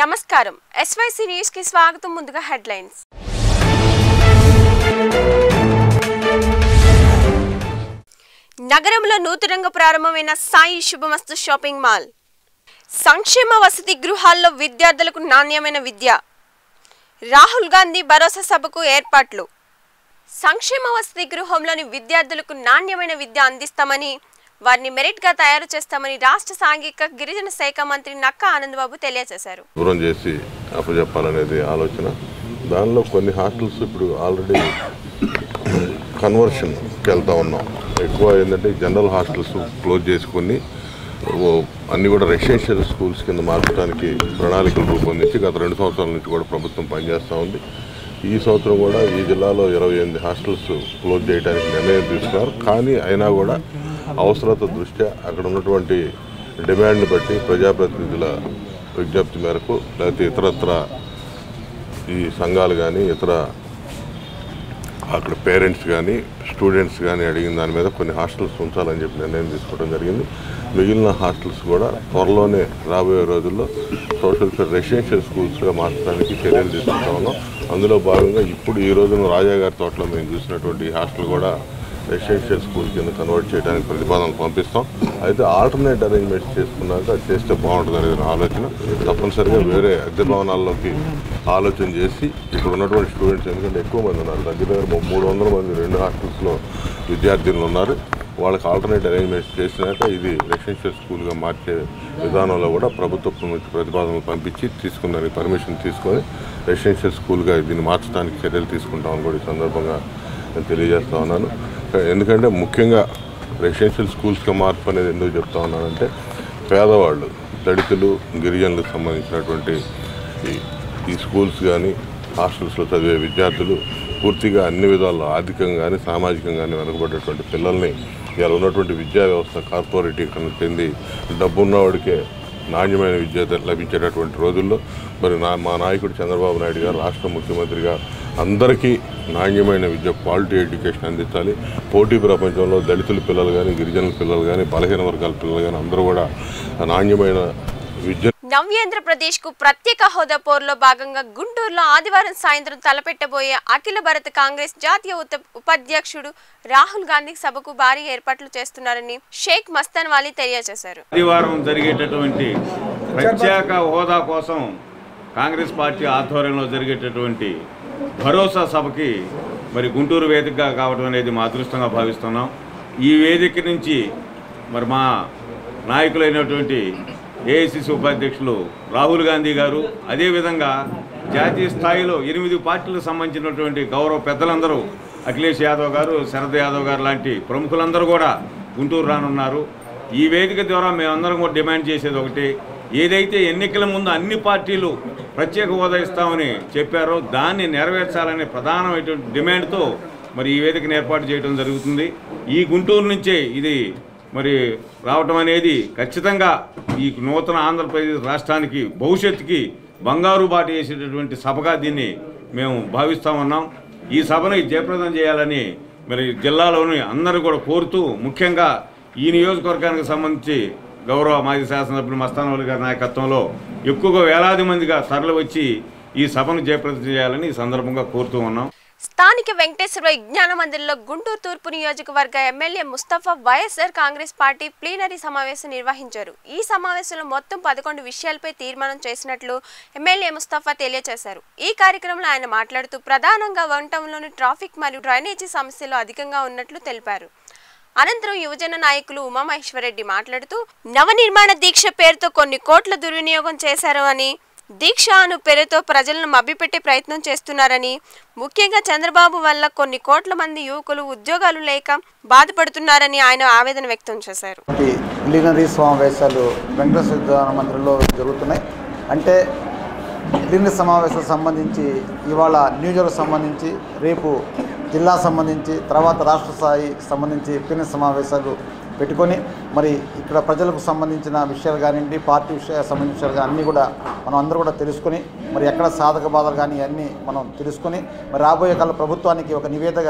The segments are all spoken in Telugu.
నమస్కారం ఎస్వైసీ న్యూస్ కి స్వాగతం ముందుగా హెడ్లైన్స్ నగరంలో నూతనంగా ప్రారంభమైన సాయి శుభమస్తు షాపింగ్ మాల్ సంక్షేమ వసతి గృహాల్లో విద్యార్థులకు నాణ్యమైన విద్య రాహుల్ గాంధీ భరోసా సభకు ఏర్పాట్లు సంక్షేమ వసతి గృహంలోని విద్యార్థులకు నాణ్యమైన విద్య అందిస్తామని వారిని మెరిట్గా తయారు చేస్తామని రాష్ట్ర సాంఘిక గిరిజన శాఖ మంత్రి నక్కా ఆనందబాబు తెలియజేశారు దూరం చేసి అప్పచెప్పాలనేది ఆలోచన దానిలో కొన్ని హాస్టల్స్ ఇప్పుడు ఆల్రెడీ కన్వర్షన్కి వెళ్తా ఉన్నాం ఎక్కువ ఏంటంటే జనరల్ హాస్టల్స్ క్లోజ్ చేసుకొని ఓ అన్ని కూడా రెసిడెన్షియల్ స్కూల్స్ కింద మార్చడానికి ప్రణాళికలు రూపొందించి గత రెండు సంవత్సరాల నుంచి కూడా ప్రభుత్వం పనిచేస్తూ ఉంది ఈ సంవత్సరం కూడా ఈ జిల్లాలో ఇరవై ఎనిమిది హాస్టల్స్ క్లోజ్ చేయడానికి నిర్ణయం తీసుకున్నారు కానీ అయినా కూడా అవసరత దృష్ట్యా అక్కడ ఉన్నటువంటి డిమాండ్ని బట్టి ప్రజాప్రతినిధుల విజ్ఞప్తి మేరకు లేకపోతే ఇతరత్ర ఈ సంఘాలు కానీ ఇతర అక్కడ పేరెంట్స్ కానీ స్టూడెంట్స్ కానీ అడిగిన దాని మీద కొన్ని హాస్టల్స్ ఉంచాలని చెప్పి నిర్ణయం తీసుకోవడం జరిగింది మిగిలిన హాస్టల్స్ కూడా త్వరలోనే రాబోయే రోజుల్లో సోషల్ రెసిడెన్షియల్ స్కూల్స్గా మార్చడానికి చర్యలు తీసుకుంటా ఉన్నాం అందులో భాగంగా ఇప్పుడు ఈ రోజున రాజా గారి తోటలో మేము చూసినటువంటి ఈ హాస్టల్ కూడా రెసిడెన్షియల్ స్కూల్ కింద కన్వర్ట్ చేయడానికి ప్రతిపాదనలు పంపిస్తాం అయితే ఆల్టర్నేట్ అరేంజ్మెంట్స్ చేసుకున్నాక అది చేస్తే బాగుంటుంది అనేది నా ఆలోచన తప్పనిసరిగా వేరే అద్దె భవనాల్లోకి ఆలోచన చేసి ఇక్కడ ఉన్నటువంటి స్టూడెంట్స్ ఎందుకంటే ఎక్కువ మంది ఉన్నారు దగ్గర దగ్గర మూడు వందల మంది రెండు హాస్టల్స్లో విద్యార్థులు ఉన్నారు వాళ్ళకి ఆల్టర్నేట్ అరేంజ్మెంట్స్ చేసినాక ఇది రెసిడెన్షియల్ స్కూల్గా మార్చే విధానంలో కూడా ప్రభుత్వం నుంచి ప్రతిపాదనలు పంపించి తీసుకున్నానికి పర్మిషన్ తీసుకొని రెసిడెన్షియల్ స్కూల్గా దీన్ని మార్చడానికి చర్యలు తీసుకుంటామని కూడా ఈ సందర్భంగా నేను తెలియజేస్తా ఉన్నాను ఎందుకంటే ముఖ్యంగా రెసిడెన్షియల్ స్కూల్స్గా మార్పు అనేది ఎందుకు చెప్తా ఉన్నానంటే పేదవాళ్ళు దళితులు గిరిజనులకు సంబంధించినటువంటి ఈ ఈ స్కూల్స్ కానీ హాస్టల్స్లో చదివే విద్యార్థులు పూర్తిగా అన్ని విధాల్లో ఆర్థికంగా కానీ సామాజికంగా కానీ వెనుకబడేటువంటి పిల్లల్ని ఇలా ఉన్నటువంటి విద్యా వ్యవస్థ కార్పొరేటీకరణ చెంది డబ్బున్నవాడికే నాణ్యమైన విద్య లభించేటటువంటి రోజుల్లో మరి నా మా నాయకుడు చంద్రబాబు నాయుడు గారు రాష్ట్ర ముఖ్యమంత్రిగా అందరికీ నాణ్యమైన విద్య క్వాలిటీ ఎడ్యుకేషన్ అందించాలి పోటీ ప్రపంచంలో దళితుల పిల్లలు కానీ గిరిజనుల పిల్లలు కానీ బలహీన వర్గాల పిల్లలు కానీ అందరూ కూడా నాణ్యమైన విద్య నవ్యాంధ్రప్రదేశ్ కు ప్రత్యేక హోదా పోరులో భాగంగా గుంటూరులో ఆదివారం సాయంత్రం తలపెట్టబోయే అఖిల భారత కాంగ్రెస్ జాతీయ ఉత- ఉపాధ్యక్షుడు రాహుల్ గాంధీ సభకు భారీ ఏర్పాట్లు చేస్తున్నారని షేక్ మస్తాన్ వాలీ తెలియజేశారు ఆదివారం జరిగేటటువంటి ప్రత్యేక హోదా కోసం కాంగ్రెస్ పార్టీ ఆధ్వర్యంలో జరిగేటటువంటి భరోసా సభకి మరి గుంటూరు వేదికగా కావడం అనేది మా అదృష్టంగా భావిస్తున్నాం ఈ వేదిక నుంచి మరి మా నాయకులైనటువంటి ఏఐసిసి ఉపాధ్యక్షులు రాహుల్ గాంధీ గారు అదేవిధంగా జాతీయ స్థాయిలో ఎనిమిది పార్టీలకు సంబంధించినటువంటి గౌరవ పెద్దలందరూ అఖిలేష్ యాదవ్ గారు శరద్ యాదవ్ గారు లాంటి ప్రముఖులందరూ కూడా గుంటూరు రానున్నారు ఈ వేదిక ద్వారా మేమందరం కూడా డిమాండ్ చేసేది ఒకటి ఏదైతే ఎన్నికల ముందు అన్ని పార్టీలు ప్రత్యేక హోదా ఇస్తామని చెప్పారో దాన్ని నెరవేర్చాలనే ప్రధానమైనటువంటి డిమాండ్తో మరి ఈ వేదికను ఏర్పాటు చేయడం జరుగుతుంది ఈ గుంటూరు నుంచే ఇది మరి రావటం అనేది ఖచ్చితంగా ఈ నూతన ఆంధ్రప్రదేశ్ రాష్ట్రానికి భవిష్యత్తుకి బంగారు బాట వేసేటటువంటి సభగా దీన్ని మేము భావిస్తూ ఉన్నాం ఈ సభను జయప్రదం చేయాలని మరి జిల్లాలోని అందరూ కూడా కోరుతూ ముఖ్యంగా ఈ నియోజకవర్గానికి సంబంధించి గౌరవ మాజీ శాసనసభ్యులు మస్తానవల్లి గారి నాయకత్వంలో ఎక్కువగా వేలాది మందిగా తరలి వచ్చి ఈ సభను జయప్రదం చేయాలని ఈ సందర్భంగా కోరుతూ ఉన్నాం స్థానిక వెంకటేశ్వర విజ్ఞాన మందిర్లో గుంటూరు తూర్పు నియోజకవర్గ MLA Mustafa YSR Congress party plenary సమావేశం నిర్వహించారు ఈ సమావేశంలో మొత్తం పదకొండు విషయాలపై తీర్మానం చేసినట్లు ఎమ్మెల్యే ముస్తఫా తెలియజేశారు ఈ కార్యక్రమంలో ఆయన మాట్లాడుతూ ప్రధానంగా వంటంలోని ట్రాఫిక్ మరియు డ్రైనేజీ సమస్యలు అధికంగా ఉన్నట్లు తెలిపారు అనంతరం యువజన నాయకులు ఉమామహేశ్వరరెడ్డి మాట్లాడుతూ నవనిర్మాణ దీక్ష పేరుతో కొన్ని కోట్ల దుర్వినియోగం చేశారు అని దీక్ష అను పేరుతో ప్రజలను మభ్యపెట్టే ప్రయత్నం చేస్తున్నారని ముఖ్యంగా చంద్రబాబు వల్ల కొన్ని కోట్ల మంది యువకులు ఉద్యోగాలు లేక బాధపడుతున్నారని ఆయన ఆవేదన వ్యక్తం చేశారు ఈ ప్లీనరీ సమావేశాలు వెంకటేశ్వర విద్యాన మందిరంలో జరుగుతున్నాయి అంటే ప్లీనరీ సమావేశాలకు సంబంధించి ఇవాళ న్యూజర్కి సంబంధించి రేపు జిల్లా సంబంధించి తర్వాత రాష్ట్ర స్థాయికి సంబంధించి ప్లీనరీ సమావేశాలు పెట్టుకొని మరి ఇక్కడ ప్రజలకు సంబంధించిన విషయాలు కానివ్వండి పార్టీ విషయాలకు సంబంధించిన విషయాలు కానీ అన్నీ కూడా మనం అందరూ కూడా తెలుసుకొని మరి ఎక్కడ సాధక బాధలు కానీ అన్నీ మనం తెలుసుకొని మరి రాబోయే కాల ప్రభుత్వానికి ఒక నివేదిక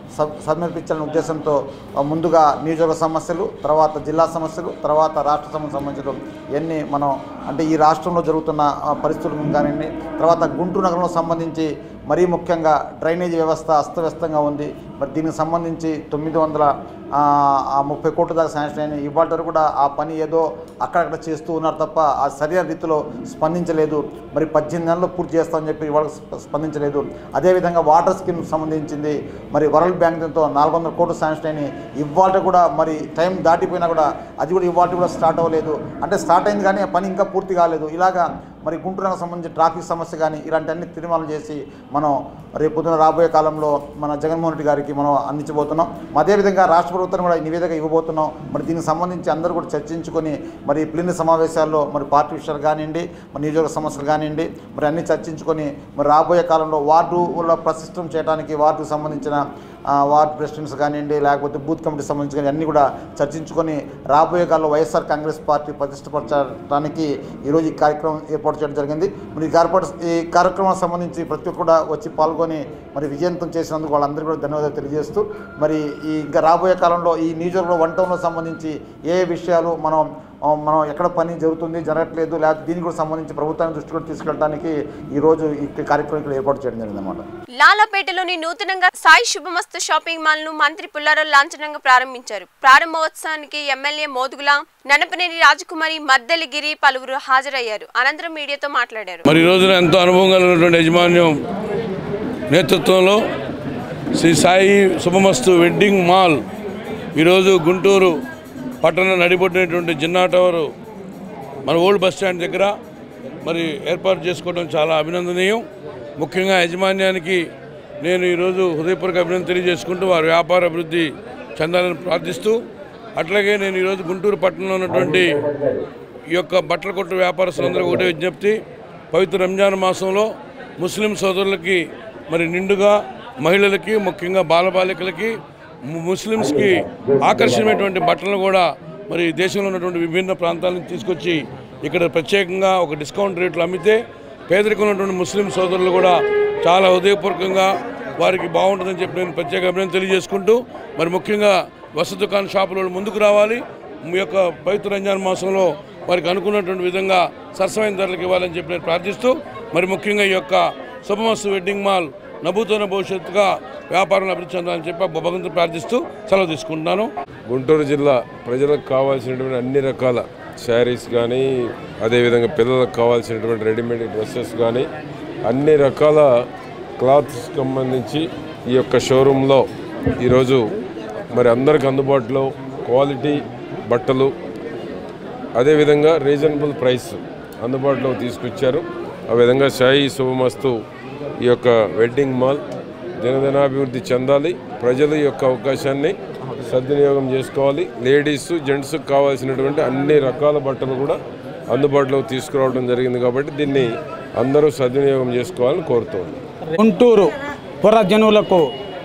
సబ్ సమర్పించాలనే ఉద్దేశంతో ఆ, ముందుగా నియోజకవర్గ సమస్యలు తర్వాత జిల్లా సమస్యలు తర్వాత రాష్ట్ర సమస్యలు సంబంధించిన ఇవన్నీ మనం అంటే ఈ రాష్ట్రంలో జరుగుతున్న ఆ, పరిస్థితులు కానివ్వండి తర్వాత గుంటూరు నగరంలో సంబంధించి మరీ ముఖ్యంగా డ్రైనేజీ వ్యవస్థ అస్తవ్యస్తంగా ఉంది మరి దీనికి సంబంధించి తొమ్మిది వందల ఆ, ఆ ముప్పై కోట్ల దాకా శాంక్షన్ అయిన ఇవాళ వరకు కూడా ఆ పని ఏదో అక్కడక్కడ చేస్తూ ఉన్నారు తప్ప ఆ సరైన రీతిలో స్పందించలేదు మరి పద్దెనిమిది నెలలు పూర్తి చేస్తామని చెప్పి ఇవాళ స్ప- స్పందించలేదు అదేవిధంగా వాటర్ స్కీమ్ సంబంధించింది మరి వరల్డ్ బ్యాంక్తో నాలుగు వందల కోట్లు శాంక్షన్ అయినాయి ఇవాళ కూడా మరి టైం దాటిపోయినా కూడా అది కూడా ఇవాళ కూడా స్టార్ట్ అవ్వలేదు అంటే స్టార్ట్ అయింది కానీ ఆ పని ఇంకా పూర్తి కాలేదు ఇలాగా మరి గుంటూరు నగరం సంబంధించి ట్రాఫిక్ సమస్య కానీ ఇలాంటి అన్ని తీర్మానం చేసి మనం రేపు పొద్దున రాబోయే కాలంలో మన జగన్మోహన్ రెడ్డి గారికి మనం అందించబోతున్నాం అదేవిధంగా రాష్ట్ర ప్రభుత్వం కూడా ఈ నివేదిక ఇవ్వబోతున్నాం మరి దీనికి సంబంధించి అందరూ కూడా చర్చించుకొని మరి ప్లీన సమావేశాల్లో మరి పార్టీ విషయాలు కానివ్వండి మరి నియోజకవర్గ సమస్యలు కానివ్వండి మరి అన్ని చర్చించుకొని మరి రాబోయే కాలంలో వార్డులో ప్రతిష్టం చేయడానికి వార్డుకు సంబంధించిన ఆ, వార్డు ప్రెసిడెంట్స్ కానివ్వండి లేకపోతే బూత్ కమిటీ సంబంధించి కానీ అన్నీ కూడా చర్చించుకొని రాబోయే కాలంలో వైఎస్ఆర్ కాంగ్రెస్ పార్టీ ప్రతిష్టపరచడానికి ఈరోజు ఈ కార్యక్రమం ఏర్పాటు చేయడం జరిగింది మరి ఈ కార్యక్రమం ఈ కార్యక్రమానికి సంబంధించి ప్రతి ఒక్కరు కూడా వచ్చి పాల్గొని మరి విజయవంతం చేసినందుకు వాళ్ళందరికీ కూడా ధన్యవాదాలు తెలియజేస్తూ మరి ఈ ఇంకా రాబోయే కాలంలో ఈ నియోజకవర్గంలో వన్ టౌన్లో సంబంధించి ఏ విషయాలు మనం ఆ, మనం ఎక్కడ పని జరుగుతుంది జరగట్లేదు లేకపోతే దీనికి కూడా సంబంధించి ప్రభుత్వాన్ని దృష్టి కూడా తీసుకెళ్ళడానికి ఈరోజు ఈ కార్యక్రమం ఇక్కడ ఏర్పాటు చేయడం జరిగింది అన్నమాట లాలాపేటలోని నూతనంగా సాయి శుభమస్తు షాపింగ్ మాల్ ను మంత్రి పుల్లారావు లాంఛనంగా ప్రారంభించారు ప్రారంభోత్సవానికి ఎమ్మెల్యే మోదుగుల ననపనేని రాజకుమారి మద్దెలిగిరి పలువురు హాజరయ్యారు అనంతరం మీడియాతో మాట్లాడారు మరి ఈ రోజున ఎంతో అనుభవం కలిగినటువంటి యజమాన్యం నేతృత్వంలో శ్రీ సాయి శుభమస్తు వెడ్డింగ్ మాల్ ఈరోజు గుంటూరు పట్టణ నడిపొట్టినటువంటి జిన్నా టవర్ మన ఓల్డ్ బస్ స్టాండ్ దగ్గర మరి ఏర్పాటు చేసుకోవడం చాలా అభినందనీయం ముఖ్యంగా యాజమాన్యానికి నేను ఈరోజు హృదయపూర్వక అభినందన తెలియజేసుకుంటూ వారి వ్యాపార అభివృద్ధి చెందాలని ప్రార్థిస్తూ అట్లాగే నేను ఈరోజు గుంటూరు పట్టణంలో ఉన్నటువంటి ఈ యొక్క బట్టల కొట్టు వ్యాపారస్తులందరూ ఒకటే విజ్ఞప్తి పవిత్ర రంజాన్ మాసంలో ముస్లిం సోదరులకి మరి నిండుగా మహిళలకి ముఖ్యంగా బాలబాలికలకి ము- ముస్లిమ్స్కి ఆకర్షణమైనటువంటి బట్టలను కూడా మరి దేశంలో ఉన్నటువంటి విభిన్న ప్రాంతాల నుంచి తీసుకొచ్చి ఇక్కడ ప్రత్యేకంగా ఒక డిస్కౌంట్ రేట్లు అమ్మితే పేదరికం ఉన్నటువంటి ముస్లిం సోదరులు కూడా చాలా హృదయపూర్వకంగా వారికి బాగుంటుందని చెప్పి నేను ప్రత్యేక అభినందన తెలియజేసుకుంటూ మరి ముఖ్యంగా వసతి దుకాణ షాపుల వాళ్ళు ముందుకు రావాలి మీ యొక్క పవిత్ర రంజాన్ మాసంలో వారికి అనుకున్నటువంటి విధంగా సరసమైన ధరలకు ఇవ్వాలని చెప్పి నేను ప్రార్థిస్తూ మరి ముఖ్యంగా ఈ యొక్క శుభమస్తు వెడ్డింగ్ మాల్ నభూతోన భవిష్యత్తుగా వ్యాపారం అభివృద్ధి చెందాలని చెప్పి ఆ భగవంతుని ప్రార్థిస్తూ సెలవు తీసుకుంటున్నాను గుంటూరు జిల్లా ప్రజలకు కావాల్సినటువంటి అన్ని రకాల శారీస్ కానీ అదేవిధంగా పిల్లలకు కావాల్సినటువంటి రెడీమేడ్ డ్రెస్సెస్ కానీ అన్ని రకాల క్లాత్స్ సంబంధించి ఈ యొక్క షోరూంలో ఈరోజు మరి అందరికి అందుబాటులో క్వాలిటీ బట్టలు అదేవిధంగా రీజనబుల్ ప్రైస్ అందుబాటులో తీసుకొచ్చారు ఆ విధంగా సాయి శుభమస్తు ఈ యొక్క వెడ్డింగ్ మాల్ దినదినాభివృద్ధి చెందాలి ప్రజలు ఈ యొక్క అవకాశాన్ని సద్వినియోగం చేసుకోవాలి లేడీస్ జెంట్స్కి కావాల్సినటువంటి అన్ని రకాల బట్టలు కూడా అందుబాటులో తీసుకురావడం జరిగింది కాబట్టి దీన్ని అందరూ సద్వినియోగం చేసుకోవాలని కోరుతోంది గుంటూరు పురజనులకు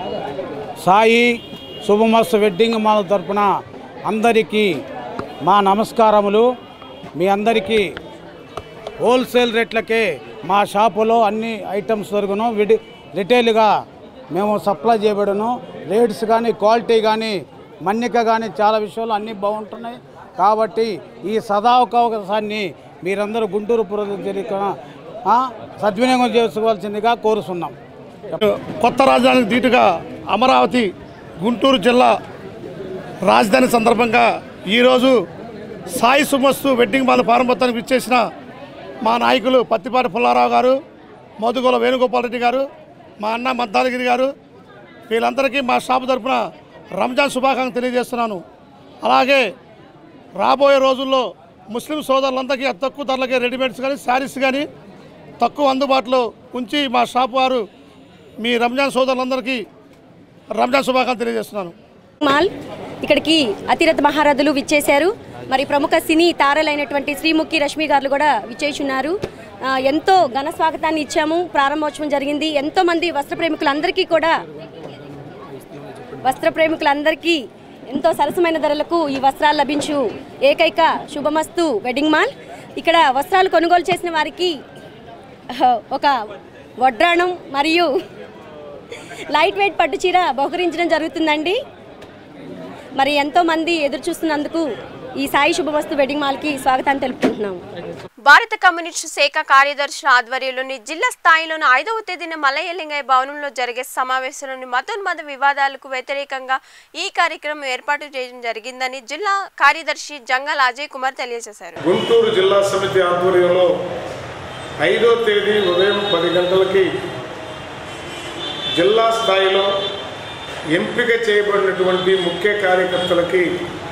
సాయి శుభమస్తు వెడ్డింగ్ మాల్ తరపున అందరికీ మా నమస్కారములు మీ అందరికీ హోల్సేల్ రేట్లకే మా షాపులో అన్ని ఐటమ్స్ దొరుకును విడి రిటైల్గా మేము సప్లై చేయబడును రేట్స్ కానీ క్వాలిటీ కానీ మన్నిక కానీ చాలా విషయాలు అన్నీ బాగుంటున్నాయి కాబట్టి ఈ సదావకాశాన్ని మీరందరూ గుంటూరు పురజనుల సద్వినియోగం చేసుకోవాల్సిందిగా కోరుతున్నాం కొత్త రాజధానికి ధీటుగా అమరావతి గుంటూరు జిల్లా రాజధాని సందర్భంగా ఈరోజు సాయి సుమస్తు వెడ్డింగ్ మాల్ ప్రారంభోత్సవానికి ఇచ్చేసిన మా నాయకులు పత్తిపాటి పుల్లారావు గారు మోదుగోల వేణుగోపాల్ రెడ్డి గారు మా అన్న మద్దాలగిరి గారు వీళ్ళందరికీ మా షాపు తరఫున రంజాన్ శుభాకాంక్షలు తెలియజేస్తున్నాను అలాగే రాబోయే రోజుల్లో ముస్లిం సోదరులందరికీ అతి తక్కువ ధరలకే రెడీమేడ్స్ కానీ శారీస్ కానీ తక్కువ అందుబాటులో ఉంచి మా షాపు వారు మీ రంజాన్ సోదరులందరికీ రంజాన్ శుభాకాంక్షలు తెలియజేస్తున్నాను మాల్ ఇక్కడికి అతిరథ మహారథులు విచ్చేశారు మరి ప్రముఖ సినీ తారలైనటువంటి శ్రీముఖి రష్మి గారు కూడా విచ్చేస్తున్నారు ఆ, ఎంతో ఘన స్వాగతాన్ని ఇచ్చాము ప్రారంభోత్సవం జరిగింది ఎంతో మంది వస్త్ర ప్రేమికులందరికీ కూడా వస్త్ర ప్రేమికులందరికీ ఎంతో సరసమైన ధరలకు ఈ వస్త్రాలు లభించు ఏకైక శుభమస్తు వెడ్డింగ్ మాల్ ఇక్కడ వస్త్రాలు కొనుగోలు చేసిన వారికి ఆ, ఒక వడ్రాణం మరియు లైట్ వెయిట్ పట్టు చీర బహుకరించడం జరుగుతుందండి మరి ఎంతోమంది ఎదురు చూస్తున్నందుకు ఈ సాయి శుభమస్తు వెడ్డింగ్ మాల్కి స్వాగతాన్ని తెలుపుకుంటున్నాము భారత కమ్యూనిస్టు శాఖ కార్యదర్శుల ఆధ్వర్యంలోని జిల్లా స్థాయిలోని ఐదవ తేదీన మల్లయ్యలింగయ్య భవనంలో జరిగే సమావేశంలోని మతోన్మత వివాదాలకు వ్యతిరేకంగా ఈ కార్యక్రమం ఏర్పాటు చేయడం జరిగిందని జిల్లా కార్యదర్శి జంగల్ అజయ్ కుమార్ తెలియజేశారు గుంటూరు జిల్లా సమితి ఆధ్వర్యంలో ఐదో తేదీ ఉదయం పది గంటలకి జిల్లా స్థాయిలో ఎంపిక చేయబడినటువంటి ముఖ్య కార్యకర్తలకి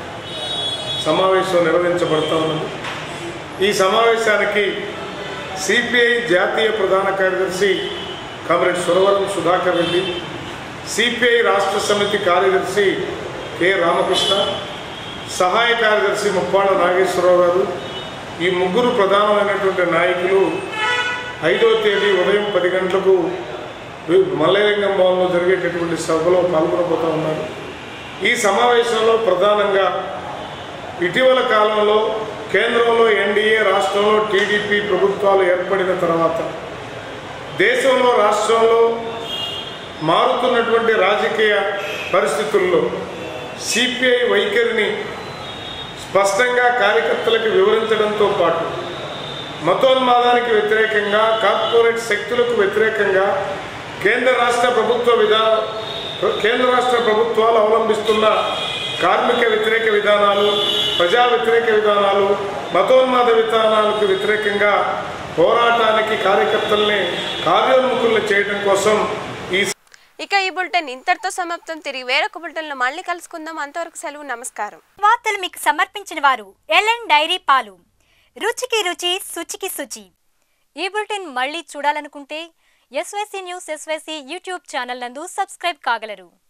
సమావేశం నిర్వహించబడతా ఉన్నది ఈ సమావేశానికి సిపిఐ జాతీయ ప్రధాన కార్యదర్శి కామ్రేడ్ సురవరం సుధాకర్ రెడ్డి సిపిఐ రాష్ట్ర సమితి కార్యదర్శి కె రామకృష్ణ సహాయ కార్యదర్శి ముప్పాళ్ళ నాగేశ్వరరావు గారు ఈ ముగ్గురు ప్రధానమైనటువంటి నాయకులు ఐదో తేదీ ఉదయం పది గంటలకు మల్లలింగం భవన్లో జరిగేటటువంటి సభలో పాల్గొనబోతూ ఉన్నారు ఈ సమావేశంలో ప్రధానంగా ఇటీవల కాలంలో కేంద్రంలో ఎన్డీఏ రాష్ట్రంలో టీడీపీ ప్రభుత్వాలు ఏర్పడిన తర్వాత దేశంలో రాష్ట్రంలో మారుతున్నటువంటి రాజకీయ పరిస్థితుల్లో సిపిఐ వైఖరిని స్పష్టంగా కార్యకర్తలకు వివరించడంతో పాటు మతోన్మాదానికి వ్యతిరేకంగా కార్పొరేట్ శక్తులకు వ్యతిరేకంగా కేంద్ర రాష్ట్ర ప్రభుత్వ విధా కేంద్ర రాష్ట్ర ప్రభుత్వాలు అవలంబిస్తున్న కార్మిక వ్యతిరేక విధానాలు ప్రజా వ్యతిరేక విధానాలు మతోన్మాద విధానాలకు వ్యతిరేకంగా పోరాటానికి కార్యకర్తల్ని కార్యోన్ముఖుల్ని చేయడం కోసం ఈ ఇక ఈ బులెటిన్ ఇంతటితో సమాప్తం తిరిగి వేరొక బులెటిన్లో మళ్ళీ కలుసుకుందాం అంతవరకు సెలవు నమస్కారం వార్తలు మీకు సమర్పించిన వారు ఎల్ఎన్ డైరీ పాలు రుచికి రుచి శుచికి శుచి ఈ బులెటిన్ మళ్ళీ చూడాలనుకుంటే SYC news SYC YouTube channel నందు సబ్స్క్రైబ్ కాగలరు